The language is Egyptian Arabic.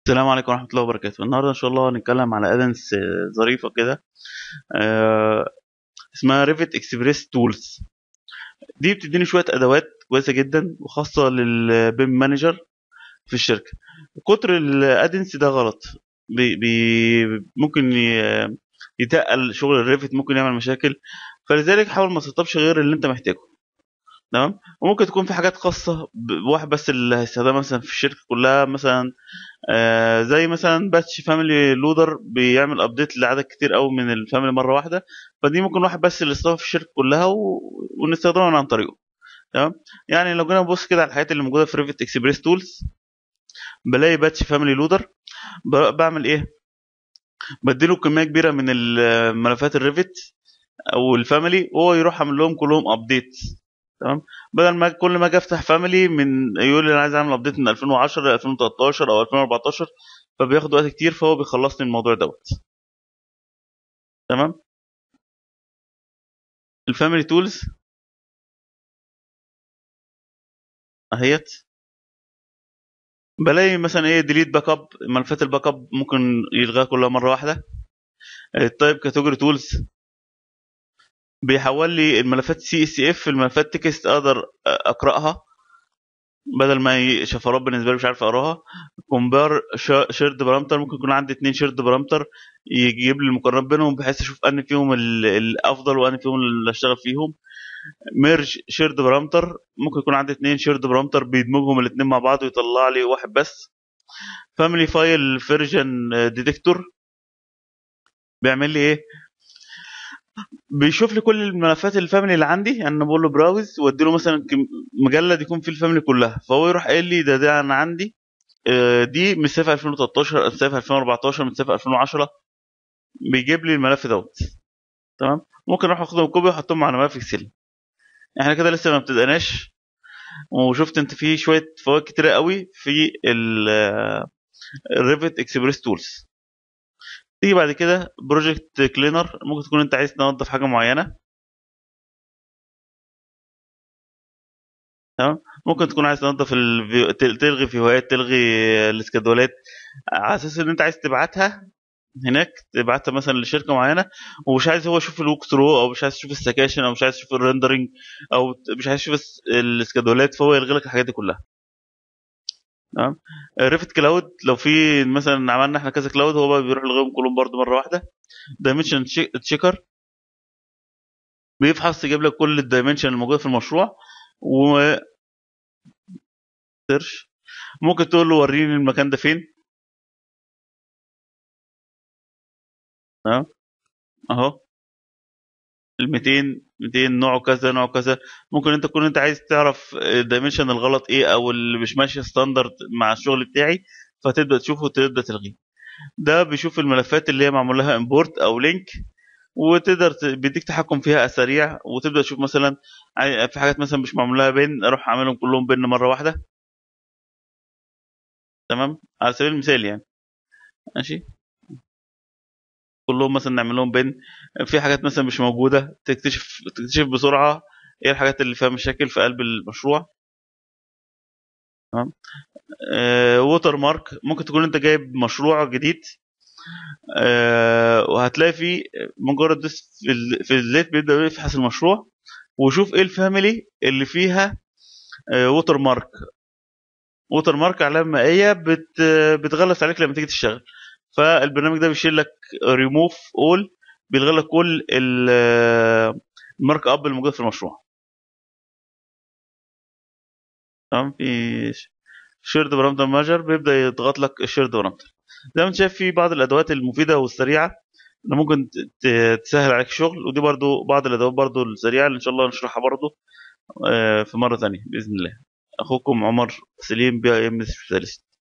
السلام عليكم ورحمة الله وبركاته النهاردة إن شاء الله هنتكلم على أدنس ظريفة كده آه، اسمها ريفت اكسبريس تولز دي بتديني شوية أدوات كويسة جدا وخاصة للبيم مانجر في الشركة كتر الأدنس ده غلط بي بي ممكن ي- يتقل شغل الريفت ممكن يعمل مشاكل فلذلك حاول ما تسطبش غير اللي انت محتاجه تمام وممكن تكون في حاجات خاصة بواحد بس اللي هيستخدمها مثلا في الشركة كلها مثلا آه زي مثلا باتش فاميلي لودر بيعمل ابديت لعدد كتير قوي من الفاميلي مره واحده فدي ممكن واحد بس اللي يستخدمها في الشركه كلها و... ونستخدمها من عن طريقه تمام يعني لو جينا نبص كده على الحاجات اللي موجوده في ريفت اكسبريس تولز بلاقي باتش فاميلي لودر بعمل ايه بديله كميه كبيره من الملفات الريفت او الفاميلي وهو يروح عامل لهم كلهم ابديت تمام بدل ما كل ما اجي افتح فاميلي من يقول لي انا عايز اعمل ابديت من 2010 ل 2013 او 2014 فبياخد وقت كتير فهو بيخلصني الموضوع دوت تمام الفاميلي تولز اهيت بلاقي مثلا ايه ديليت باك اب ملفات الباك اب ممكن يلغاها كلها مره واحده التايب كاتيجوري تولز بيحول لي الملفات سي اس اف الملفات تكست اقدر اقراها بدل ما ي- شفرات بالنسبه لي مش عارف اقراها كومبار شيرد بارامتر ممكن يكون عندي اتنين شيرد بارامتر يجيب لي المقارنات بينهم بحيث اشوف ان فيهم ال- الافضل وان فيهم اللي اشتغل فيهم ميرج شيرد بارامتر ممكن يكون عندي اتنين شيرد بارامتر بيدمجهم الاتنين مع بعض ويطلع لي واحد بس فاميلي فايل فيرجن ديتكتور بيعمل لي ايه بيشوف لي كل الملفات الفاميلي اللي عندي يعني انا بقول له براوز وادي له مثلا كم- مجلد يكون فيه الفاميلي كلها فهو يروح قايل لي ده ده انا عندي آه، دي من صيف 2013 صيف 2014 من صيف 2010 بيجيب لي الملف دوت تمام ممكن اروح اخدهم كوبي واحطهم على ملف اكسل احنا كده لسه ما ابتدأناش وشفت انت في شويه فوائد كتيره قوي في الريفت اكسبريس تولز تيجي بعد كده بروجكت كلينر ممكن تكون انت عايز تنظف حاجه معينه تمام ممكن تكون عايز تنظف الفي... تل- تلغي فيوهات تلغي الاسكادولات على اساس ان انت عايز تبعتها هناك تبعتها مثلا لشركه معينه ومش عايز هو يشوف الوك ثرو او مش عايز يشوف السكاشن او مش عايز يشوف الريندرنج او مش عايز يشوف الس- الاسكادولات فهو يلغي لك الحاجات دي كلها تمام ريفت كلاود لو في مثلا عملنا احنا كذا كلاود هو بقى بيروح يلغيهم كلهم برضه مره واحده دايمنشن تشيكر بيفحص يجيب لك كل الدايمنشن الموجوده في المشروع و سيرش ممكن تقول له وريني المكان ده فين تمام اهو ال 200 200 نوعه كذا نوعه كذا ممكن انت تكون انت عايز تعرف الدايمنشن الغلط ايه او اللي مش ماشي ستاندرد مع الشغل بتاعي فتبدا تشوفه وتبدا تلغيه ده بيشوف الملفات اللي هي معمول لها امبورت او لينك وتقدر ت- بيديك تحكم فيها سريع وتبدا تشوف مثلا عاي- في حاجات مثلا مش معمول لها بين اروح اعملهم كلهم بين مره واحده تمام على سبيل المثال يعني ماشي كلهم مثلا نعمل لهم بين في حاجات مثلا مش موجوده تكتشف تكتشف بسرعه ايه الحاجات اللي فيها مشاكل في قلب المشروع تمام آه ووتر مارك ممكن تكون انت جايب مشروع جديد آه وهتلاقي فيه مجرد دوس في ال- في الليت بيبدا يفحص المشروع ويشوف ايه الفاميلي اللي فيها آه ووتر مارك ووتر مارك علامه مائيه بت بتغلس عليك لما تيجي تشتغل فالبرنامج ده بيشيل لك ريموف اول بيلغي لك كل ال- المارك اب الموجود في المشروع تمام في شيرد بارامتر ماجر بيبدا يضغط لك الشيرد بارامتر زي ما انت شايف في بعض الادوات المفيده والسريعه اللي ممكن ت- ت- تسهل عليك الشغل ودي برضو بعض الادوات برضو السريعه اللي ان شاء الله نشرحها برضو آه، في مره ثانيه باذن الله اخوكم عمر سليم بي ام سبيشاليست